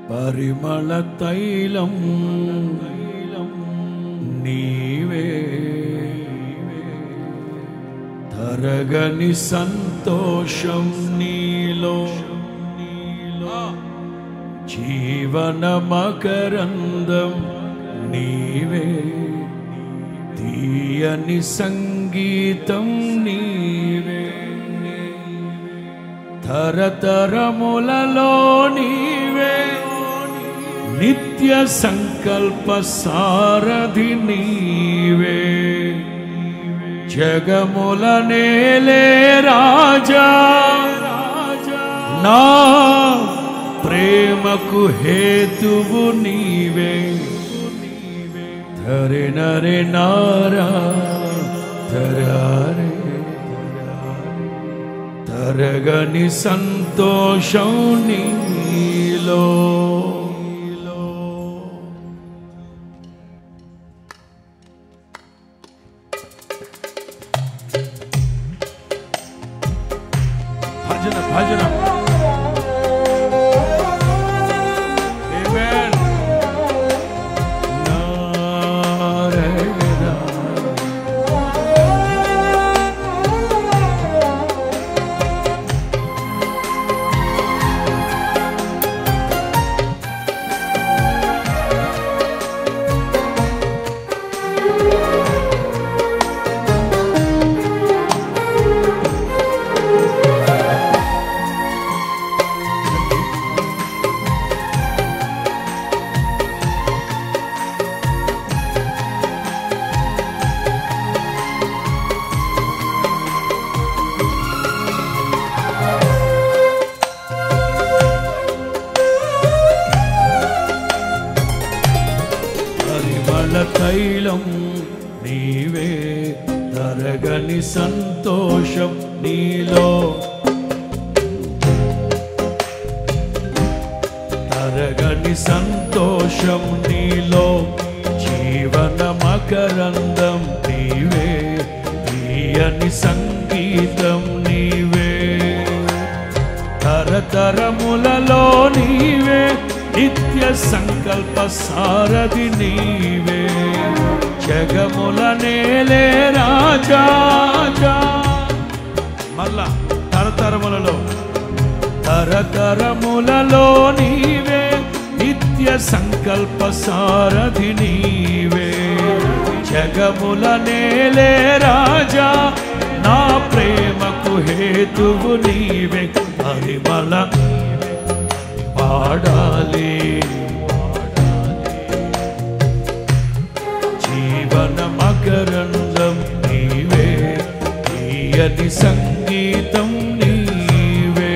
పరిమళ తైలం నీవే తరగని సంతోషం నీలో జీవన మకరందం నీవే తీయని సంగీతం నీవే తరతరములలో నీవే నిత్య సంకల్ప సారథి నీవే జగముల నేలే రాజా నా ప్రేమకు హేతువు నీవే ధరి నరే నారా ధరారే తరగని సంతోషం నీలో భజన భజన Amen. నారాయణ పరిమళ తైలం నీవే తరగని సంతోషం నీలో తరగని సంతోషం నీలో జీవన మకరందం నీవే తీయని సంగీతం నీవే తరతరములలో నీవే నిత్య సంకల్ప సారథి నీవే జగముల నేలే రాజా మళ్ళా తరతరములలో తరతరములలో నీవే నిత్య సంకల్ప సారథి నీవే జగముల నేలే రాజా నా ప్రేమకు హేతువు నీవే పరిమళ పాడాలి జీవన మకరందం నీవే తీయని సంగీతం నీవే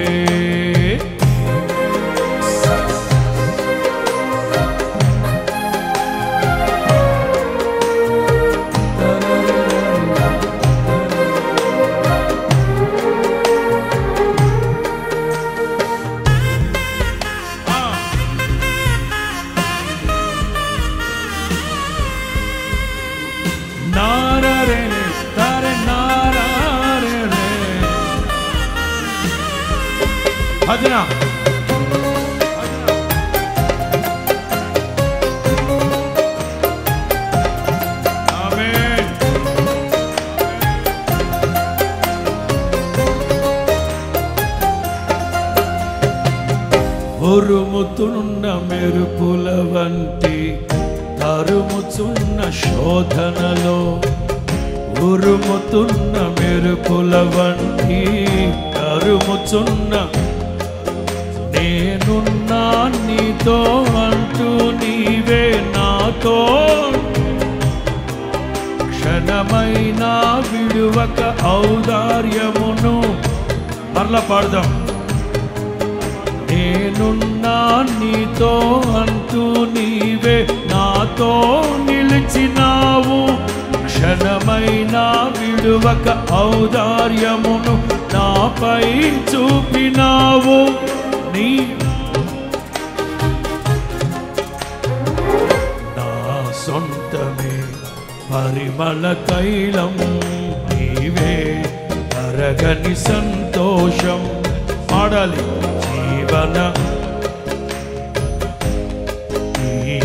నారరే తరే నారారే భజన ఆమేన్ ఉరుముతున్న మెరుపుల వంటి తరుముచున్న శోధనలో ఉరుముతున్న మెరుపుల వంటి తరుముచున్న నేనున్నా నీతో అంటూ నీవే నాతో క్షణమైనా విడువక ఔదార్యమును మరలా పాడదాం నేనున్నా నీతో అంటూ నీవే నాతో నిలిచినావు క్షణమైనా విడువక ఔదార్యమును నాపై చూపినావు నీ నా సొంతమే పరిమళ తైలం నీవే తరగని సంతోషం పాడాలి జీవన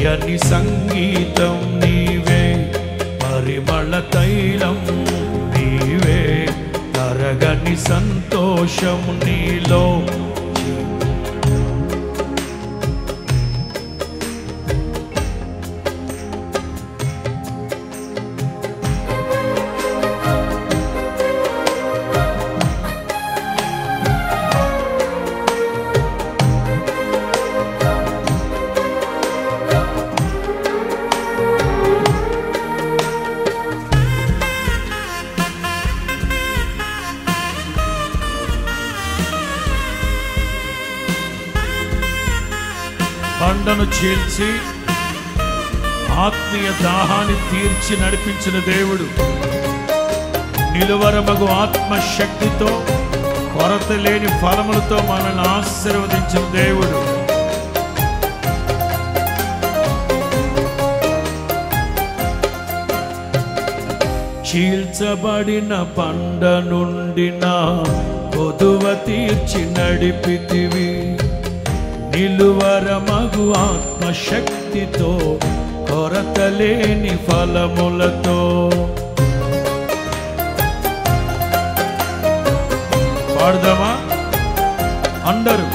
తీయని సంగీతం నీవే పరిమళ తైలం నీవే తరగని సంతోషం నీలో బండను చీల్చి ఆత్మీయ దాహాన్ని తీర్చి నడిపించిన దేవుడు నిలువరమగు ఆత్మశక్తితో కొరత లేని ఫలములతో మనల్ని ఆశీర్వదించిన దేవుడు చీల్చబడిన పండ నుండి నా కొదువ తీర్చి నడిపితివి నిలువరమగు ఆత్మశక్తితో కొరత లేని ఫలములతో పాడదామా అందరూ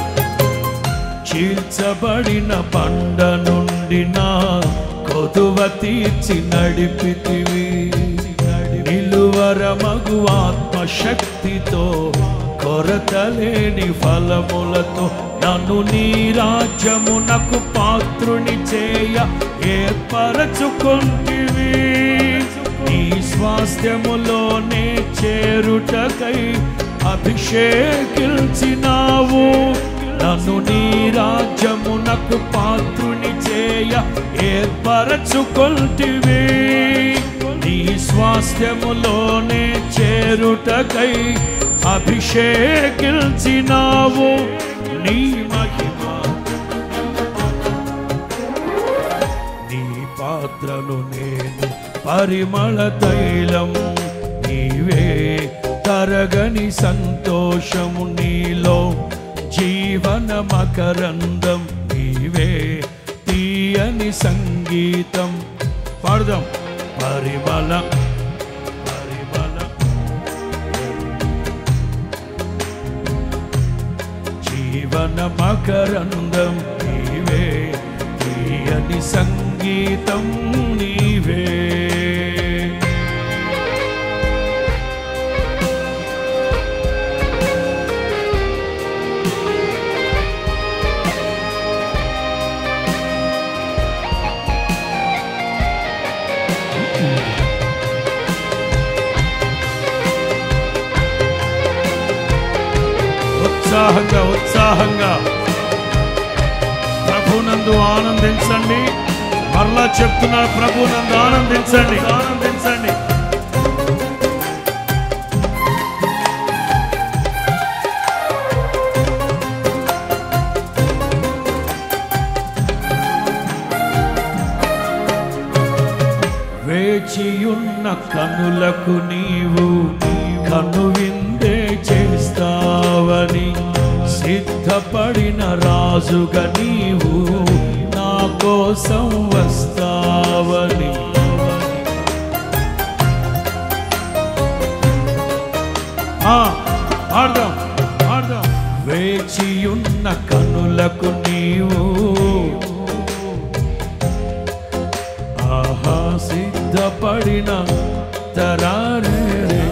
చీల్చబడిన పండ నుండి నా కొదువ తీర్చి నడిపితివి నిలువరమగు ఆత్మశక్తితో కొరత లేని ఫలములతో నన్ను నీ రాజ్యమునకు పాత్రుని చేయ ఏర్పరచుకొంటివి నీ స్వాస్థ్యములోనే చేరుటకై అభిషేకించినావు నన్ను నీ రాజ్యమునకు పాత్రుని చేయ ఏర్పరచుకొల్టివి నీ స్వాస్థ్యములోనే చేరుటకై అభిషేకించినావు నీ మహిమ నీ పాత్రను నేను పరిమళ తైలం నీవే తరగని సంతోషము నీలో జీవన మకరందం నీవే తీయని సంగీతం పాడదాం పరిమళ పరిమళ జీవన మకరందం నీవే తీయని సంగీతం నీవే ఉత్సాహంగా ఉత్సాహంగా ప్రభునందు ఆనందించండి మరలా చెప్తున్నారు ప్రభునందు ఆనందించండి ఆనందించండి వేచియున్న కనులకు నీవు కను విందే చేస్తావని సిద్ధపడిన రాజుగా నీవు నా కోసం వస్తావని ఆ, ఆడదాం ఆడదాం వేచియున్న కనులకు నీవు ఆహా సిద్ధపడిన తరారే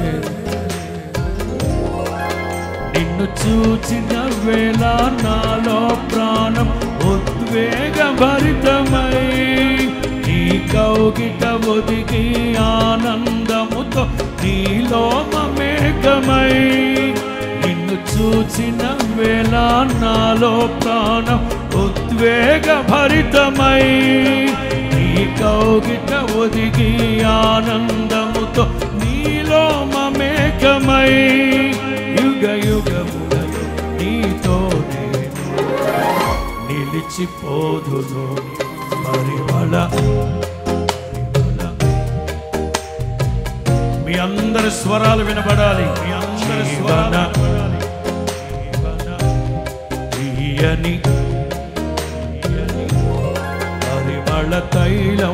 నిన్ను చూచిన వేళ నాలో ప్రాణం ఉద్వేగభరితమై నీ కౌగిట ఒదిగి ఆనందముతో నీలో మమేకమై నిన్ను చూచిన వేళ నాలో ప్రాణం ఉద్వేగభరితమై నీ కౌగిట ఒదిగి ఆనందముతో నీలో మమేకమై యుగ యుగములలో నీతో నేను నిలిచిపోదును పరిమళ మీ అందరి స్వరాలు వినబడాలి మీ అందరి స్వరాలు వినబడాలి. తీయని పరిమళ పరిమళ తైలం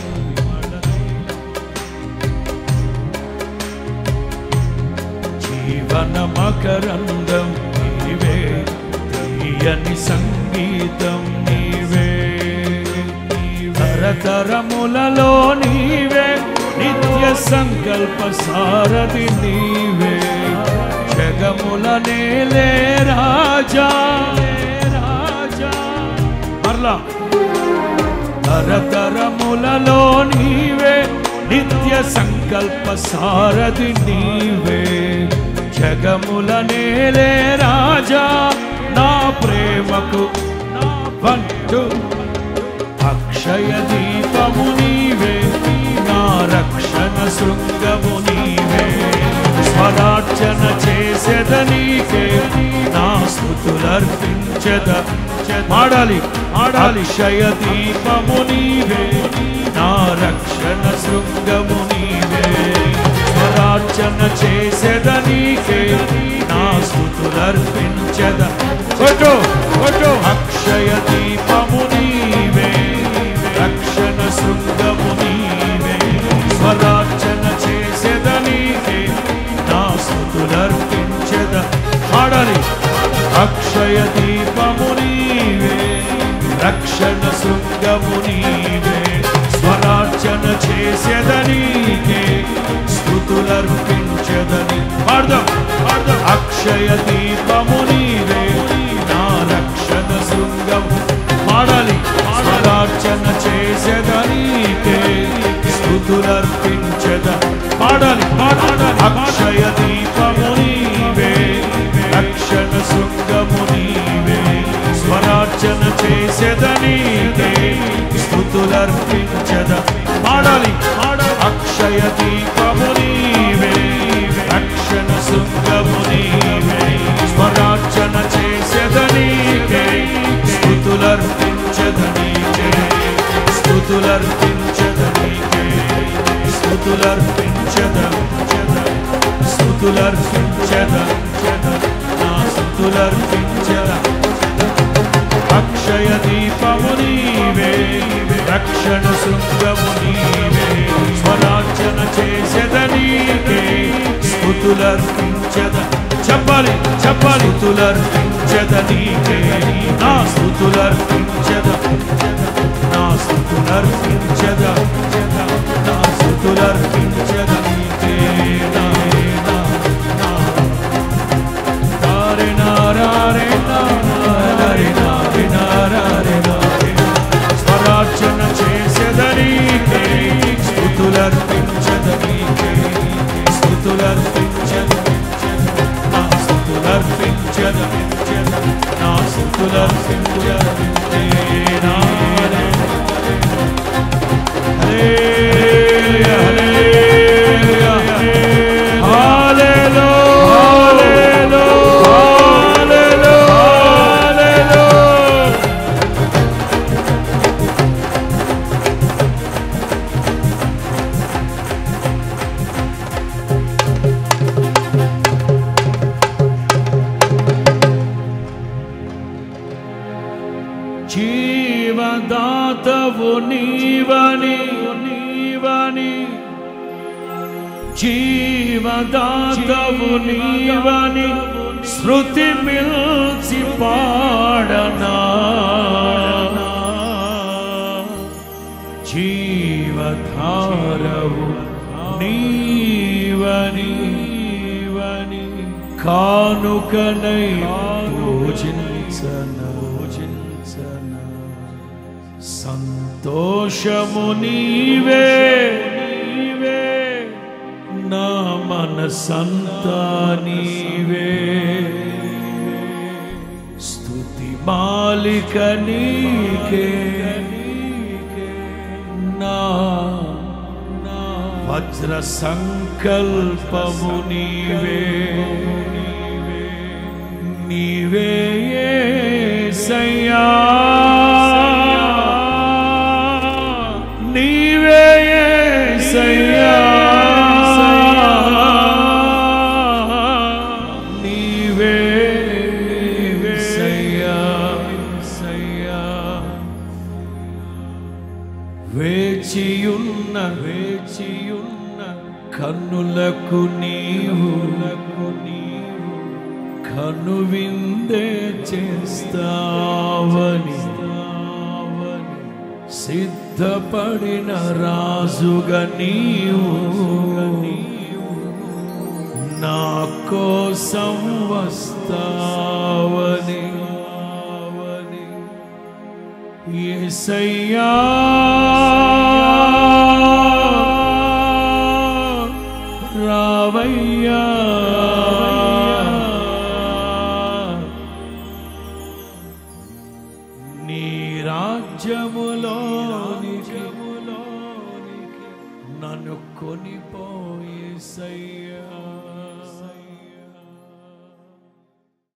జీవన మకరందం నీవే తీయని సంగీతం నీవే తరతరములలో నీవే నిత్య సంకల్ప సారథి నీవే జగముల నేలే రాజా రాజా మరలా తరతరములలో నీవే నిత్య సంకల్ప సారథి నీవే జగముల నేలే రాజా నా ప్రేమకు నా వంటు అక్షయ దీపము నీవే నా రక్షణ శృంగము నీవే స్వరార్చన చేసేద నీకే నా స్థుతులర్పించద ఆడాలి ఆడాలి అక్షయ దీపము నీవే నా రక్షణ శృంగము నీవే స్వరార్చన చేసేద నీకే నా స్థుతులర్పించద కొట్టు కొట్టు అక్షయ దీపము నీవే రక్షణ శృంగము నీవే స్వరార్చన చేసేద నీకే నా స్థుతులర్పించద ఆడాలి అక్షయ దీపము నీవే రక్షణ శృంగము నీవే స్వరార్చన చేసేద నీకే స్థుతులర్పించదని పాడదాం పాడదాం అక్షయ దీపము నీవే నా రక్షణ శృంగము పాడాలి స్వరార్చన చేసేదనీకే స్థుతులర్పించద పాడాలి పాడాలి అక్షయ దీపము నీవే రక్షణ శృంగము నీవే స్వరార్చన చేసేదనీకే స్థుతులర్పించద పాడాలి పాడాలి అక్షయ దీపము నీవే రక్షణ శృంగము నీవే స్వరార్చన చేసేదనీకే స్థుతులర్పించదనీకే స్థుతులర్పించదనీకే స్థుతులర్పించద స్థుతులర్పించద నా స్థుతులర్పించద అక్షయ దీపము నీవే రక్షణ శృంగము నీవే స్వరార్చన చేసేదనీకే స్థుతులర్పించద చెప్పాలి చెప్పాలి స్థుతులర్పించద నీకే నా స్థుతులర్పించద నా స్థుతులర్పించద నా స్థుతులర్పించద నీకే నా నా నా నారే నారే నారే నారే నారే నారే స్వరార్చన చేసేదనీకే స్థుతులర్పించదనీకే స్థుతులర్పించద నా స్థుతులర్పించద నా స్థుతులర్పించద నారే జీవదాతవు నీవని నీవని జీవదాతవు నీవని శృతి మిల్చి పాడనా జీవధారవు నీవని నీవని కానుకనై పూజించన పూజించన సంతోషము నీవే నీవే నా మనసంతా నీవే స్తుతి మాలిక నీకే నా నా వజ్ర సంకల్పము నీవే నీవే యేసయ్యా నీవే యేసయ్యా నీవే యేసయ్యా యేసయ్యా తెరచియున్న కన్నులకు నీవు కనువిందే చేస్తావని సిద్ధపడిన రాజుగా నీవు నా కోసం వస్తావని ఏసయ్యా రావయ్యా నీ రాజ్యములోనికి నన్ను కొనిపోయేసయ్యా